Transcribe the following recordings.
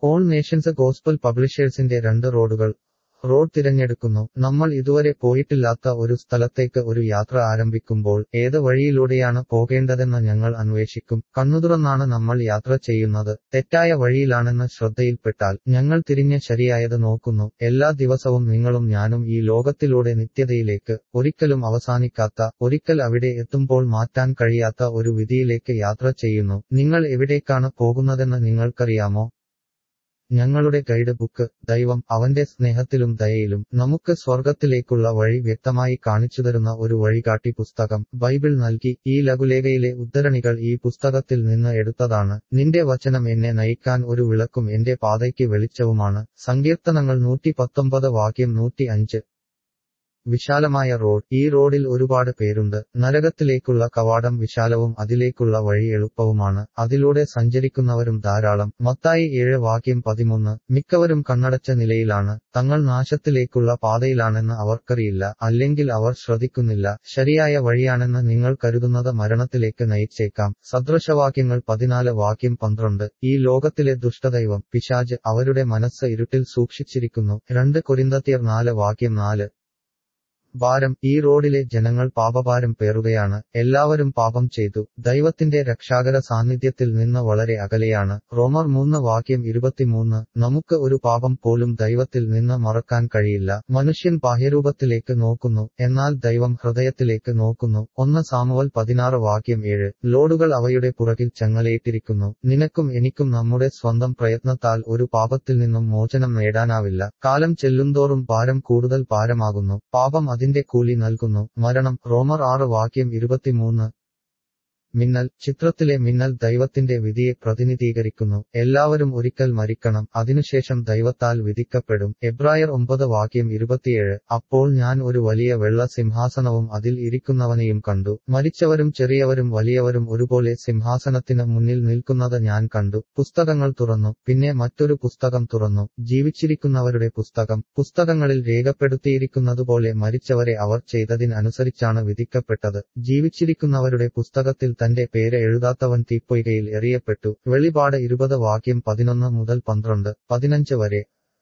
all Nations gospel പബ്ലിഷേഴ്സിന്റെ രണ്ട് റോഡുകൾ road തിരഞ്ഞെടുക്കുന്നു നമ്മൾ ഇതുവരെ പോയിട്ടില്ലാത്ത ഒരു സ്ഥലത്തേക്ക് ഒരു യാത്ര ആരംഭിക്കുമ്പോൾ ഏത് വഴിയിലൂടെയാണ് പോകേണ്ടതെന്ന് ഞങ്ങൾ അന്വേഷിക്കും കണ്ണുതുറന്നാണ് നമ്മൾ യാത്ര ചെയ്യുന്നത് തെറ്റായ വഴിയിലാണെന്ന് ശ്രദ്ധയിൽപ്പെട്ടാൽ ഞങ്ങൾ തിരിഞ്ഞ് ശരിയായത് നോക്കുന്നു എല്ലാ ദിവസവും നിങ്ങളും ഞാനും ഈ ലോകത്തിലൂടെ നിത്യതയിലേക്ക് ഒരിക്കലും അവസാനിക്കാത്ത ഒരിക്കൽ അവിടെ എത്തുമ്പോൾ മാറ്റാൻ കഴിയാത്ത ഒരു വിധിയിലേക്ക് യാത്ര ചെയ്യുന്നു നിങ്ങൾ എവിടേക്കാണ് പോകുന്നതെന്ന് നിങ്ങൾക്കറിയാമോ ഞങ്ങളുടെ ഗൈഡ് ബുക്ക് ദൈവം അവന്റെ സ്നേഹത്തിലും ദയയിലും നമുക്ക് സ്വർഗത്തിലേക്കുള്ള വഴി വ്യക്തമായി കാണിച്ചുതരുന്ന ഒരു വഴികാട്ടി പുസ്തകം ബൈബിൾ നൽകി ഈ ലഘുലേഖയിലെ ഉദ്ധരണികൾ ഈ പുസ്തകത്തിൽ നിന്ന് എടുത്തതാണ് നിന്റെ വചനം എന്നെ നയിക്കാൻ ഒരു വിളക്കും എന്റെ പാതയ്ക്ക് വെളിച്ചവുമാണ് സങ്കീർത്തനങ്ങൾ നൂറ്റി പത്തൊമ്പത് വാക്യം നൂറ്റി അഞ്ച് വിശാലമായ റോഡ് ഈ റോഡിൽ ഒരുപാട് പേരുണ്ട് നരകത്തിലേക്കുള്ള കവാടം വിശാലവും അതിലേക്കുള്ള വഴി എളുപ്പവുമാണ് അതിലൂടെ സഞ്ചരിക്കുന്നവരും ധാരാളം മത്തായി ഏഴ് വാക്യം പതിമൂന്ന് മിക്കവരും കണ്ണടച്ച നിലയിലാണ് തങ്ങൾ നാശത്തിലേക്കുള്ള പാതയിലാണെന്ന് അവർക്കറിയില്ല അല്ലെങ്കിൽ അവർ ശ്രദ്ധിക്കുന്നില്ല ശരിയായ വഴിയാണെന്ന് നിങ്ങൾ കരുതുന്നത് മരണത്തിലേക്ക് നയിച്ചേക്കാം സദൃശവാക്യങ്ങൾ പതിനാല് വാക്യം പന്ത്രണ്ട് ഈ ലോകത്തിലെ ദുഷ്ടദൈവം പിശാജ് അവരുടെ മനസ്സ് ഇരുട്ടിൽ സൂക്ഷിച്ചിരിക്കുന്നു രണ്ട് കൊരിന്തത്തിയർ നാല് വാക്യം നാല് ഭാരം ഈ റോഡിലെ ജനങ്ങൾ പാപഭാരം പേറുകയാണ് എല്ലാവരും പാപം ചെയ്തു ദൈവത്തിന്റെ രക്ഷാകര സാന്നിധ്യത്തിൽ നിന്ന് വളരെ അകലെയാണ് റോമർ മൂന്ന് വാക്യം ഇരുപത്തിമൂന്ന് നമുക്ക് ഒരു പാപം പോലും ദൈവത്തിൽ നിന്ന് മറക്കാൻ കഴിയില്ല മനുഷ്യൻ ബാഹ്യരൂപത്തിലേക്ക് നോക്കുന്നു എന്നാൽ ദൈവം ഹൃദയത്തിലേക്ക് നോക്കുന്നു ഒന്ന് സാമുവൽ പതിനാറ് വാക്യം ഏഴ് ലോഡുകൾ അവയുടെ പുറകിൽ ചങ്ങലയിട്ടിരിക്കുന്നു നിനക്കും എനിക്കും നമ്മുടെ സ്വന്തം പ്രയത്നത്താൽ ഒരു പാപത്തിൽ നിന്നും മോചനം നേടാനാവില്ല കാലം ചെല്ലുന്തോറും ഭാരം കൂടുതൽ ഭാരമാകുന്നു പാപം അതിന്റെ കൂലി നൽകുന്നു മരണം റോമർ ആറ് വാക്യം ഇരുപത്തിമൂന്ന് മിന്നൽ ചിത്രത്തിലെ മിന്നൽ ദൈവത്തിന്റെ വിധിയെ പ്രതിനിധീകരിക്കുന്നു എല്ലാവരും ഒരിക്കൽ മരിക്കണം അതിനുശേഷം ദൈവത്താൽ വിധിക്കപ്പെടും എബ്രായർ ഒമ്പത് വാക്യം ഇരുപത്തിയേഴ് അപ്പോൾ ഞാൻ ഒരു വലിയ വെള്ള സിംഹാസനവും അതിൽ ഇരിക്കുന്നവനെയും കണ്ടു മരിച്ചവരും ചെറിയവരും വലിയവരും ഒരുപോലെ സിംഹാസനത്തിന് മുന്നിൽ നിൽക്കുന്നത് ഞാൻ കണ്ടു പുസ്തകങ്ങൾ തുറന്നു പിന്നെ മറ്റൊരു പുസ്തകം തുറന്നു ജീവിച്ചിരിക്കുന്നവരുടെ പുസ്തകം പുസ്തകങ്ങളിൽ രേഖപ്പെടുത്തിയിരിക്കുന്നതുപോലെ മരിച്ചവരെ അവർ ചെയ്തതിനനുസരിച്ചാണ് വിധിക്കപ്പെട്ടത് ജീവിച്ചിരിക്കുന്നവരുടെ പുസ്തകത്തിൽ തന്റെ പേര് എഴുതാത്തവൻ തീപ്പൊയ്കയിൽ എറിയപ്പെട്ടു വെളിപാട് ഇരുപത് വാക്യം പതിനൊന്ന് മുതൽ പന്ത്രണ്ട് പതിനഞ്ച് വരെ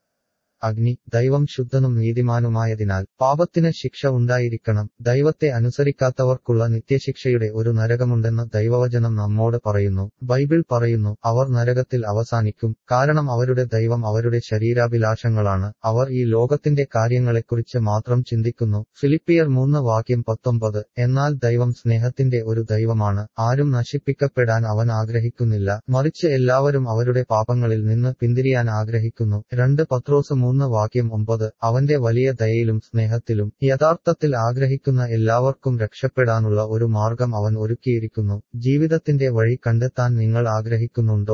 അഗ്നി ദൈവം ശുദ്ധനും നീതിമാനുമായതിനാൽ പാപത്തിന് ശിക്ഷ ഉണ്ടായിരിക്കണം ദൈവത്തെ അനുസരിക്കാത്തവർക്കുള്ള നിത്യശിക്ഷയുടെ ഒരു നരകമുണ്ടെന്ന് ദൈവവചനം നമ്മോട് പറയുന്നു ബൈബിൾ പറയുന്നു അവർ നരകത്തിൽ അവസാനിക്കും കാരണം അവരുടെ ദൈവം അവരുടെ ശരീരാഭിലാഷങ്ങളാണ് അവർ ഈ ലോകത്തിന്റെ കാര്യങ്ങളെക്കുറിച്ച് മാത്രം ചിന്തിക്കുന്നു ഫിലിപ്പിയർ മൂന്ന് വാക്യം പത്തൊമ്പത് എന്നാൽ ദൈവം സ്നേഹത്തിന്റെ ഒരു ദൈവമാണ് ആരും നശിപ്പിക്കപ്പെടാൻ അവൻ ആഗ്രഹിക്കുന്നില്ല മറിച്ച് എല്ലാവരും അവരുടെ പാപങ്ങളിൽ നിന്ന് പിന്തിരിയാൻ ആഗ്രഹിക്കുന്നു രണ്ട് പത്രോസ് മൂന്ന് വാക്യം ഒമ്പത് അവന്റെ വലിയ ദയയിലും സ്നേഹത്തിലും യഥാർത്ഥത്തിൽ ആഗ്രഹിക്കുന്ന എല്ലാവർക്കും രക്ഷപ്പെടാനുള്ള ഒരു മാർഗം അവൻ ഒരുക്കിയിരിക്കുന്നു ജീവിതത്തിന്റെ വഴി കണ്ടെത്താൻ നിങ്ങൾ ആഗ്രഹിക്കുന്നുണ്ടോ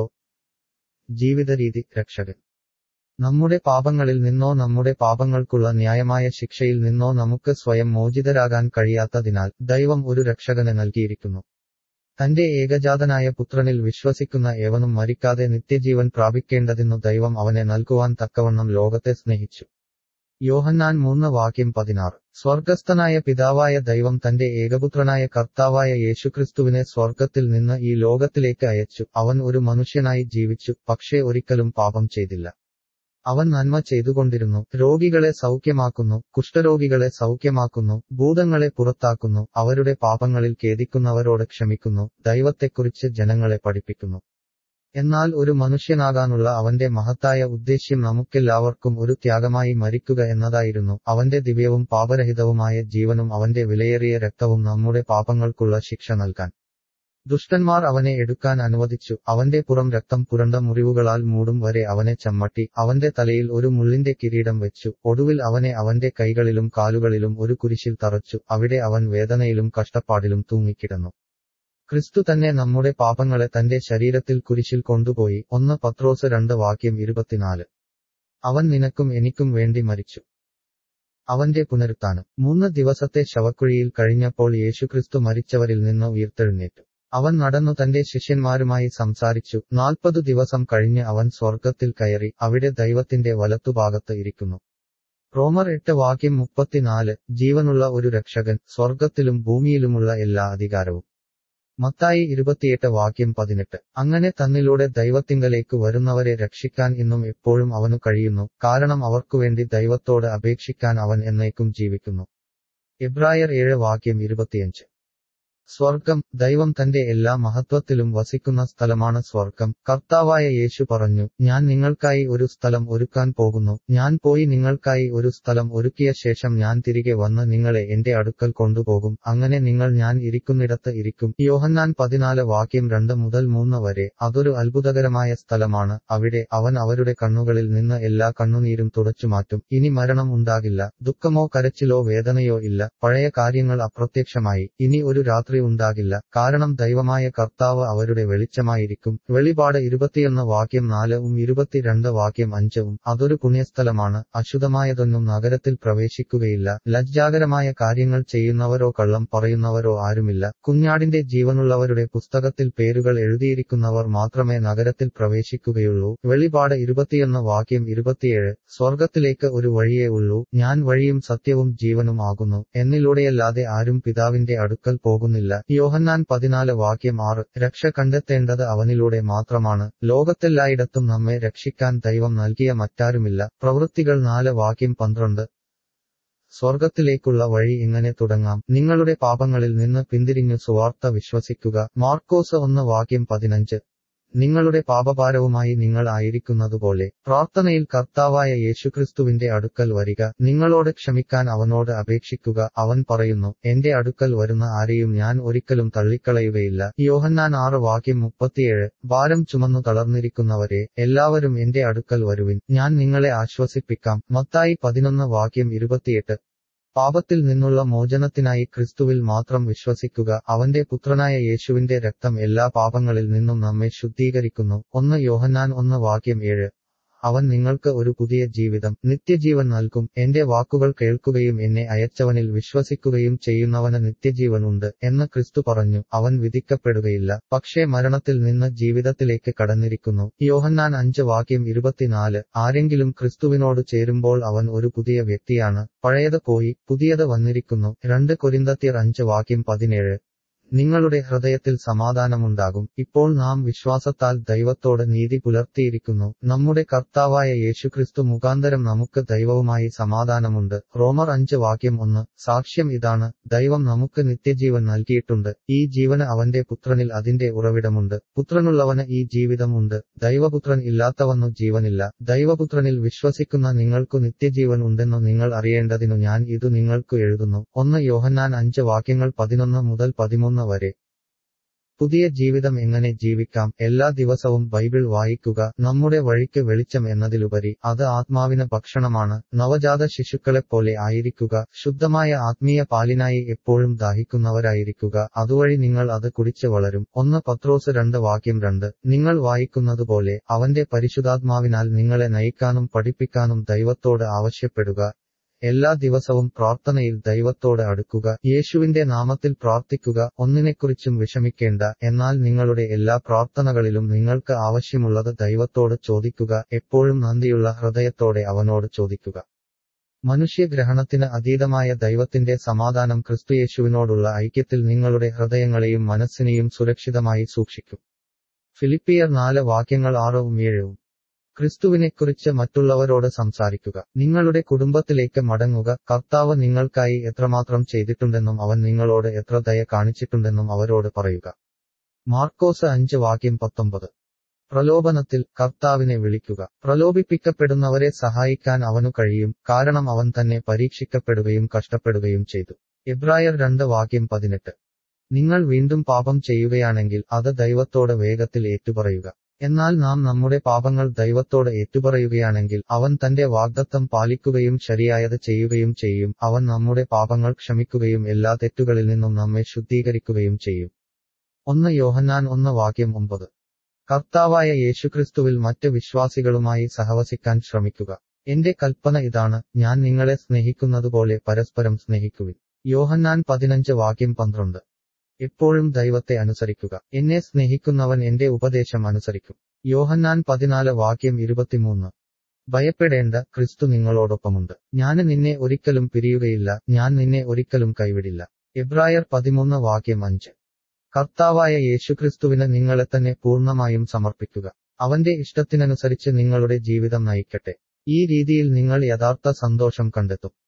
ജീവിതരീതി രക്ഷകൻ നമ്മുടെ പാപങ്ങളിൽ നിന്നോ നമ്മുടെ പാപങ്ങൾക്കുള്ള ന്യായമായ ശിക്ഷയിൽ നിന്നോ നമുക്ക് സ്വയം മോചിതരാകാൻ കഴിയാത്തതിനാൽ ദൈവം ഒരു രക്ഷകനെ നൽകിയിരിക്കുന്നു തന്റെ ഏകജാതനായ പുത്രനിൽ വിശ്വസിക്കുന്ന ഏവനും മരിക്കാതെ നിത്യജീവൻ പ്രാപിക്കേണ്ടതെന്നു ദൈവം അവനെ നൽകുവാൻ തക്കവണ്ണം ലോകത്തെ സ്നേഹിച്ചു യോഹന്നാൻ മൂന്ന് വാക്യം പതിനാറ് സ്വർഗസ്ഥനായ പിതാവായ ദൈവം തന്റെ ഏകപുത്രനായ കർത്താവായ യേശുക്രിസ്തുവിനെ സ്വർഗത്തിൽ നിന്ന് ഈ ലോകത്തിലേക്ക് അയച്ചു അവൻ ഒരു മനുഷ്യനായി ജീവിച്ചു പക്ഷേ ഒരിക്കലും പാപം ചെയ്തില്ല അവൻ നന്മ ചെയ്തുകൊണ്ടിരുന്നു രോഗികളെ സൗഖ്യമാക്കുന്നു കുഷ്ഠരോഗികളെ സൗഖ്യമാക്കുന്നു ഭൂതങ്ങളെ പുറത്താക്കുന്നു അവരുടെ പാപങ്ങളിൽ ഖേദിക്കുന്നവരോട് ക്ഷമിക്കുന്നു ദൈവത്തെക്കുറിച്ച് ജനങ്ങളെ പഠിപ്പിക്കുന്നു എന്നാൽ ഒരു മനുഷ്യനാകാനുള്ള അവന്റെ മഹത്തായ ഉദ്ദേശ്യം നമുക്കെല്ലാവർക്കും ഒരു ത്യാഗമായി മരിക്കുക എന്നതായിരുന്നു അവന്റെ ദിവ്യവും പാപരഹിതവുമായ ജീവനും അവന്റെ വിലയേറിയ രക്തവും നമ്മുടെ പാപങ്ങൾക്കുള്ള ശിക്ഷ നൽകാൻ ദുഷ്ടന്മാർ അവനെ എടുക്കാൻ അനുവദിച്ചു അവന്റെ പുറം രക്തം പുരണ്ട മുറിവുകളാൽ മൂടും വരെ അവനെ ചമ്മട്ടി അവന്റെ തലയിൽ ഒരു മുള്ളിന്റെ കിരീടം വെച്ചു ഒടുവിൽ അവനെ അവന്റെ കൈകളിലും കാലുകളിലും ഒരു കുരിശിൽ തറച്ചു അവിടെ അവൻ വേദനയിലും കഷ്ടപ്പാടിലും തൂങ്ങിക്കിടന്നു ക്രിസ്തു തന്നെ നമ്മുടെ പാപങ്ങളെ തന്റെ ശരീരത്തിൽ കുരിശിൽ കൊണ്ടുപോയി ഒന്ന് പത്രോസ് രണ്ട് വാക്യം ഇരുപത്തിനാല് അവൻ നിനക്കും എനിക്കും വേണ്ടി മരിച്ചു അവന്റെ പുനരുത്ഥാനം മൂന്ന് ദിവസത്തെ ശവക്കുഴിയിൽ കഴിഞ്ഞപ്പോൾ യേശുക്രിസ്തു മരിച്ചവരിൽ നിന്ന് ഉയർത്തെഴുന്നേറ്റു അവൻ നടന്നു തന്റെ ശിഷ്യന്മാരുമായി സംസാരിച്ചു നാൽപ്പതു ദിവസം കഴിഞ്ഞ് അവൻ സ്വർഗത്തിൽ കയറി അവിടെ ദൈവത്തിന്റെ വലത്തുഭാഗത്ത് ഇരിക്കുന്നു റോമർ എട്ട് വാക്യം മുപ്പത്തിനാല് ജീവനുള്ള ഒരു രക്ഷകൻ സ്വർഗത്തിലും ഭൂമിയിലുമുള്ള എല്ലാ അധികാരവും മത്തായി ഇരുപത്തിയെട്ട് വാക്യം പതിനെട്ട് അങ്ങനെ തന്നിലൂടെ ദൈവത്തിങ്കലേക്ക് വരുന്നവരെ രക്ഷിക്കാൻ ഇന്നും എപ്പോഴും അവനു കഴിയുന്നു കാരണം അവർക്കുവേണ്ടി ദൈവത്തോട് അപേക്ഷിക്കാൻ അവൻ എന്നേക്കും ജീവിക്കുന്നു എബ്രായർ ഏഴ് വാക്യം ഇരുപത്തിയഞ്ച് സ്വർഗം ദൈവം തന്റെ എല്ലാ മഹത്വത്തിലും വസിക്കുന്ന സ്ഥലമാണ് സ്വർഗം കർത്താവായ യേശു പറഞ്ഞു ഞാൻ നിങ്ങൾക്കായി ഒരു സ്ഥലം ഒരുക്കാൻ പോകുന്നു ഞാൻ പോയി നിങ്ങൾക്കായി ഒരു സ്ഥലം ഒരുക്കിയ ശേഷം ഞാൻ തിരികെ വന്ന് നിങ്ങളെ എന്റെ അടുക്കൽ കൊണ്ടുപോകും അങ്ങനെ നിങ്ങൾ ഞാൻ ഇരിക്കുന്നിടത്ത് ഇരിക്കും യോഹന്നാൻ പതിനാല് വാക്യം രണ്ട് മുതൽ മൂന്ന് വരെ അതൊരു അത്ഭുതകരമായ സ്ഥലമാണ് അവിടെ അവൻ അവരുടെ കണ്ണുകളിൽ നിന്ന് എല്ലാ കണ്ണുനീരും തുടച്ചുമാറ്റും ഇനി മരണം ഉണ്ടാകില്ല ദുഃഖമോ കരച്ചിലോ വേദനയോ ഇല്ല പഴയ കാര്യങ്ങൾ അപ്രത്യക്ഷമായി ഇനി ഒരു രാത്രി ഉണ്ടാകില്ല കാരണം ദൈവമായ കർത്താവ് അവരുടെ വെളിച്ചമായിരിക്കും വെളിപാട് ഇരുപത്തിയൊന്ന് വാക്യം നാലും ഇരുപത്തിരണ്ട് വാക്യം അഞ്ചും അതൊരു പുണ്യസ്ഥലമാണ് അശുദ്ധമായതൊന്നും നഗരത്തിൽ പ്രവേശിക്കുകയില്ല ലജ്ജാകരമായ കാര്യങ്ങൾ ചെയ്യുന്നവരോ കള്ളം പറയുന്നവരോ ആരുമില്ല കുഞ്ഞാടിന്റെ ജീവനുള്ളവരുടെ പുസ്തകത്തിൽ പേരുകൾ എഴുതിയിരിക്കുന്നവർ മാത്രമേ നഗരത്തിൽ പ്രവേശിക്കുകയുള്ളൂ വെളിപാട് ഇരുപത്തിയൊന്ന് വാക്യം ഇരുപത്തിയേഴ് സ്വർഗത്തിലേക്ക് ഒരു വഴിയേ ഉള്ളൂ ഞാൻ വഴിയും സത്യവും ജീവനും ആകുന്നു എന്നിലൂടെയല്ലാതെ ആരും പിതാവിന്റെ അടുക്കൽ പോകുന്നില്ല യോഹന്നാൻ പതിനാല് വാക്യം ആറ് രക്ഷ കണ്ടെത്തേണ്ടത് അവനിലൂടെ മാത്രമാണ് ലോകത്തെല്ലായിടത്തും നമ്മെ രക്ഷിക്കാൻ ദൈവം നൽകിയ മറ്റാരുമില്ല പ്രവൃത്തികൾ നാല് വാക്യം പന്ത്രണ്ട് സ്വർഗത്തിലേക്കുള്ള വഴി ഇങ്ങനെ തുടങ്ങാം നിങ്ങളുടെ പാപങ്ങളിൽ നിന്ന് പിന്തിരിഞ്ഞു സുവാർത്ത വിശ്വസിക്കുക മാർക്കോസ് ഒന്ന് വാക്യം പതിനഞ്ച് നിങ്ങളുടെ പാപഭാരവുമായി നിങ്ങൾ ആയിരിക്കുന്നതുപോലെ പ്രാർത്ഥനയിൽ കർത്താവായ യേശുക്രിസ്തുവിന്റെ അടുക്കൽ വരിക നിങ്ങളോട് ക്ഷമിക്കാൻ അവനോട് അപേക്ഷിക്കുക അവൻ പറയുന്നു എന്റെ അടുക്കൽ വരുന്ന ആരെയും ഞാൻ ഒരിക്കലും തള്ളിക്കളയുകയില്ല യോഹന്നാൻ ആറ് വാക്യം മുപ്പത്തിയേഴ് ഭാരം ചുമന്നു തളർന്നിരിക്കുന്നവരെ എല്ലാവരും എന്റെ അടുക്കൽ വരുവിൻ ഞാൻ നിങ്ങളെ ആശ്വസിപ്പിക്കാം മത്തായി പതിനൊന്ന് വാക്യം ഇരുപത്തിയെട്ട് പാപത്തിൽ നിന്നുള്ള മോചനത്തിനായി ക്രിസ്തുവിൽ മാത്രം വിശ്വസിക്കുക അവന്റെ പുത്രനായ യേശുവിന്റെ രക്തം എല്ലാ പാപങ്ങളിൽ നിന്നും നമ്മെ ശുദ്ധീകരിക്കുന്നു ഒന്ന് യോഹന്നാൻ ഒന്ന് വാക്യം ഏഴ് അവൻ നിങ്ങൾക്ക് ഒരു പുതിയ ജീവിതം നിത്യജീവൻ നൽകും എന്റെ വാക്കുകൾ കേൾക്കുകയും എന്നെ അയച്ചവനിൽ വിശ്വസിക്കുകയും ചെയ്യുന്നവന് നിത്യജീവൻ ഉണ്ട് എന്ന് ക്രിസ്തു പറഞ്ഞു അവൻ വിധിക്കപ്പെടുകയില്ല പക്ഷേ മരണത്തിൽ നിന്ന് ജീവിതത്തിലേക്ക് കടന്നിരിക്കുന്നു യോഹന്നാൻ അഞ്ച് വാക്യം ഇരുപത്തിനാല് ആരെങ്കിലും ക്രിസ്തുവിനോട് ചേരുമ്പോൾ അവൻ ഒരു പുതിയ വ്യക്തിയാണ് പഴയത് പോയി പുതിയത് വന്നിരിക്കുന്നു രണ്ട് കൊരിന്തത്തിയർ അഞ്ച് വാക്യം പതിനേഴ് നിങ്ങളുടെ ഹൃദയത്തിൽ സമാധാനമുണ്ടാകും ഇപ്പോൾ നാം വിശ്വാസത്താൽ ദൈവത്തോട് നീതി പുലർത്തിയിരിക്കുന്നു നമ്മുടെ കർത്താവായ യേശുക്രിസ്തു മുഖാന്തരം നമുക്ക് ദൈവവുമായി സമാധാനമുണ്ട് റോമർ അഞ്ച് വാക്യം ഒന്ന് സാക്ഷ്യം ഇതാണ് ദൈവം നമുക്ക് നിത്യജീവൻ നൽകിയിട്ടുണ്ട് ഈ ജീവന് അവന്റെ പുത്രനിൽ അതിന്റെ ഉറവിടമുണ്ട് പുത്രനുള്ളവന് ഈ ജീവിതമുണ്ട് ദൈവപുത്രൻ ഇല്ലാത്തവന്നു ജീവനില്ല ദൈവപുത്രനിൽ വിശ്വസിക്കുന്ന നിങ്ങൾക്കു നിത്യജീവൻ ഉണ്ടെന്നു നിങ്ങൾ അറിയേണ്ടതിനു ഞാൻ ഇതു നിങ്ങൾക്ക് എഴുതുന്നു ഒന്ന് യോഹന്നാൻ അഞ്ച് വാക്യങ്ങൾ പതിനൊന്ന് മുതൽ പതിമൂന്ന് വരെ പുതിയ ജീവിതം എങ്ങനെ ജീവിക്കാം എല്ലാ ദിവസവും ബൈബിൾ വായിക്കുക നമ്മുടെ വഴിക്ക് വെളിച്ചം എന്നതിലുപരി അത് ആത്മാവിന് ഭക്ഷണമാണ് നവജാത ശിശുക്കളെപ്പോലെ ആയിരിക്കുക ശുദ്ധമായ ആത്മീയ പാലിനായി എപ്പോഴും ദാഹിക്കുന്നവരായിരിക്കുക അതുവഴി നിങ്ങൾ അത് കുടിച്ച് വളരും ഒന്ന് പത്രോസ് രണ്ട് വാക്യം രണ്ട് നിങ്ങൾ വായിക്കുന്നതുപോലെ അവന്റെ പരിശുദ്ധാത്മാവിനാൽ നിങ്ങളെ നയിക്കാനും പഠിപ്പിക്കാനും ദൈവത്തോട് ആവശ്യപ്പെടുക എല്ലാ ദിവസവും പ്രാർത്ഥനയിൽ ദൈവത്തോട് അടുക്കുക യേശുവിന്റെ നാമത്തിൽ പ്രാർത്ഥിക്കുക ഒന്നിനെക്കുറിച്ചും വിഷമിക്കേണ്ട എന്നാൽ നിങ്ങളുടെ എല്ലാ പ്രാർത്ഥനകളിലും നിങ്ങൾക്ക് ആവശ്യമുള്ളത് ദൈവത്തോട് ചോദിക്കുക എപ്പോഴും നന്ദിയുള്ള ഹൃദയത്തോടെ അവനോട് ചോദിക്കുക മനുഷ്യഗ്രഹണത്തിന് അതീതമായ ദൈവത്തിന്റെ സമാധാനം ക്രിസ്തുയേശുവിനോടുള്ള ഐക്യത്തിൽ നിങ്ങളുടെ ഹൃദയങ്ങളെയും മനസ്സിനെയും സുരക്ഷിതമായി സൂക്ഷിക്കും ഫിലിപ്പിയർ നാല് വാക്യങ്ങൾ ആറും ഏഴും ക്രിസ്തുവിനെക്കുറിച്ച് മറ്റുള്ളവരോട് സംസാരിക്കുക നിങ്ങളുടെ കുടുംബത്തിലേക്ക് മടങ്ങുക കർത്താവ് നിങ്ങൾക്കായി എത്രമാത്രം ചെയ്തിട്ടുണ്ടെന്നും അവൻ നിങ്ങളോട് എത്ര ദയ കാണിച്ചിട്ടുണ്ടെന്നും അവരോട് പറയുക മാർക്കോസ് അഞ്ച് വാക്യം പത്തൊമ്പത് പ്രലോഭനത്തിൽ കർത്താവിനെ വിളിക്കുക പ്രലോഭിപ്പിക്കപ്പെടുന്നവരെ സഹായിക്കാൻ അവനു കഴിയും കാരണം അവൻ തന്നെ പരീക്ഷിക്കപ്പെടുകയും കഷ്ടപ്പെടുകയും ചെയ്തു എബ്രായർ രണ്ട് വാക്യം പതിനെട്ട് നിങ്ങൾ വീണ്ടും പാപം ചെയ്യുകയാണെങ്കിൽ അത് ദൈവത്തോട് വേഗത്തിൽ ഏറ്റുപറയുക എന്നാൽ നാം നമ്മുടെ പാപങ്ങൾ ദൈവത്തോട് ഏറ്റുപറയുകയാണെങ്കിൽ അവൻ തന്റെ വാഗ്ദത്തം പാലിക്കുകയും ശരിയായത് ചെയ്യുകയും ചെയ്യും അവൻ നമ്മുടെ പാപങ്ങൾ ക്ഷമിക്കുകയും എല്ലാ തെറ്റുകളിൽ നിന്നും നമ്മെ ശുദ്ധീകരിക്കുകയും ചെയ്യും ഒന്ന് യോഹന്നാൻ ഒന്ന് വാക്യം ഒമ്പത് കർത്താവായ യേശുക്രിസ്തുവിൽ മറ്റ് വിശ്വാസികളുമായി സഹവസിക്കാൻ ശ്രമിക്കുക എന്റെ കൽപ്പന ഇതാണ് ഞാൻ നിങ്ങളെ സ്നേഹിക്കുന്നതുപോലെ പരസ്പരം സ്നേഹിക്കുവിൻ യോഹന്നാൻ പതിനഞ്ച് വാക്യം പന്ത്രണ്ട് എപ്പോഴും ദൈവത്തെ അനുസരിക്കുക എന്നെ സ്നേഹിക്കുന്നവൻ എന്റെ ഉപദേശം അനുസരിക്കും യോഹന്നാൻ പതിനാല് വാക്യം ഇരുപത്തിമൂന്ന് ഭയപ്പെടേണ്ട ക്രിസ്തു നിങ്ങളോടൊപ്പമുണ്ട് ഞാൻ നിന്നെ ഒരിക്കലും പിരിയുകയില്ല ഞാൻ നിന്നെ ഒരിക്കലും കൈവിടില്ല എബ്രായർ പതിമൂന്ന് വാക്യം അഞ്ച് കർത്താവായ യേശുക്രിസ്തുവിന് നിങ്ങളെ തന്നെ പൂർണ്ണമായും സമർപ്പിക്കുക അവന്റെ ഇഷ്ടത്തിനനുസരിച്ച് നിങ്ങളുടെ ജീവിതം നയിക്കട്ടെ ഈ രീതിയിൽ നിങ്ങൾ യഥാർത്ഥ സന്തോഷം കണ്ടെത്തും